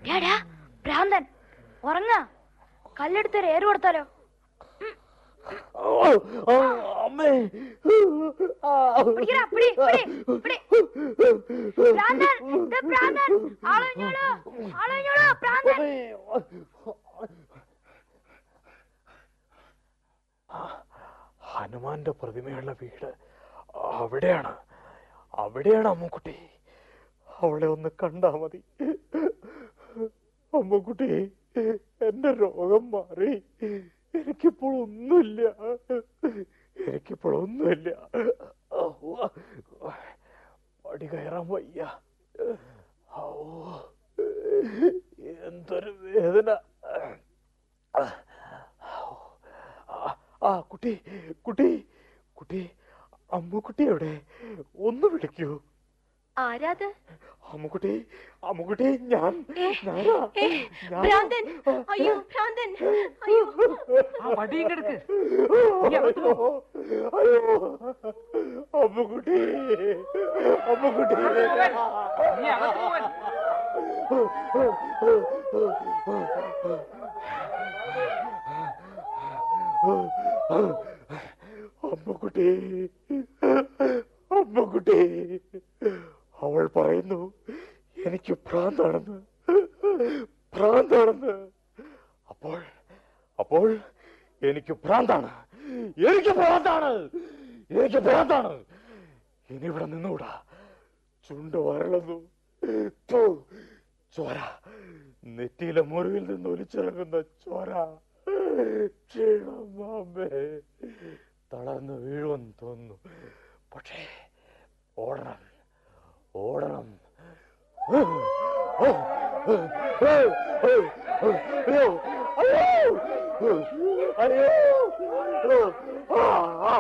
ഡാ ഭ്രാന്തൻ ഉറങ്ങ കല്ലെടുത്ത് ഒരു ഏറ് കൊടുത്താലോ അമ്മേ പിടിക്കടാ, പിടി, പിടി, പിടി. ഭ്രാന്തൻ, ദേ ഭ്രാന്തൻ. ആളൊഴിഞ്ഞോളൂ, ആളൊഴിഞ്ഞോളൂ, ഭ്രാന്തൻ. ഹനുമാന്റെ പ്രതിമയുള്ള വീട് അവിടെയാണ് അവിടെയാണ് അമ്മുക്കുട്ടി അവളെ ഒന്ന് കണ്ടാ മതി അമ്മുക്കുട്ടി എന്റെ രോഗം മാറി എനിക്കിപ്പോൾ ഒന്നുമില്ല എനിക്കിപ്പോൾ ഒന്നുമില്ല പടി കയറാൻ വയ്യ ഔ, എന്തൊരു വേദന ആ, ആ കുട്ടി കുട്ടി കുട്ടി അമ്മുക്കുട്ടി എവിടെ ഒന്ന് വിളിക്കൂ ആരാത് അമ്മുക്കുട്ടി അമ്മുക്കുട്ടി ഞാൻ ഏ, ഞാനാ, ഏ, ഞാനാ. ഭ്രാന്തൻ അയ്യോ ഭ്രാന്തൻ അയ്യോ ആ വടി ഇങ്ങെടുക്ക് അയ്യോ അമ്മുക്കുട്ടി അമ്മുക്കുട്ടി നീ അകത്ത് പോവാൻ അമ്മുക്കുട്ടി അമ്മുക്കുട്ടി അവൾ പറയുന്നു എനിക്ക് ഭ്രാന്താണെന്ന് ഭ്രാന്താണെന്ന് അപ്പോൾ അപ്പോൾ എനിക്ക് ഭ്രാന്താണ് എനിക്ക് ഭ്രാന്താണ് എനിക്ക് ഭ്രാന്താണ് ഇനി ഇവിടെ നിന്നൂടാ ചുണ്ട് വരളുന്നു ഥു, ചോര നെറ്റിയിലെ മുറിവിൽ നിന്ന് ഒലിച്ചിറങ്ങുന്ന ചോര ക്ഷീണം അമ്മേ തളർന്ന് വീഴുമെന്ന് തോന്നുന്നു പക്ഷേ ഓടണം ഓടണം അയ്യോ അയ്യോ അയ്യോ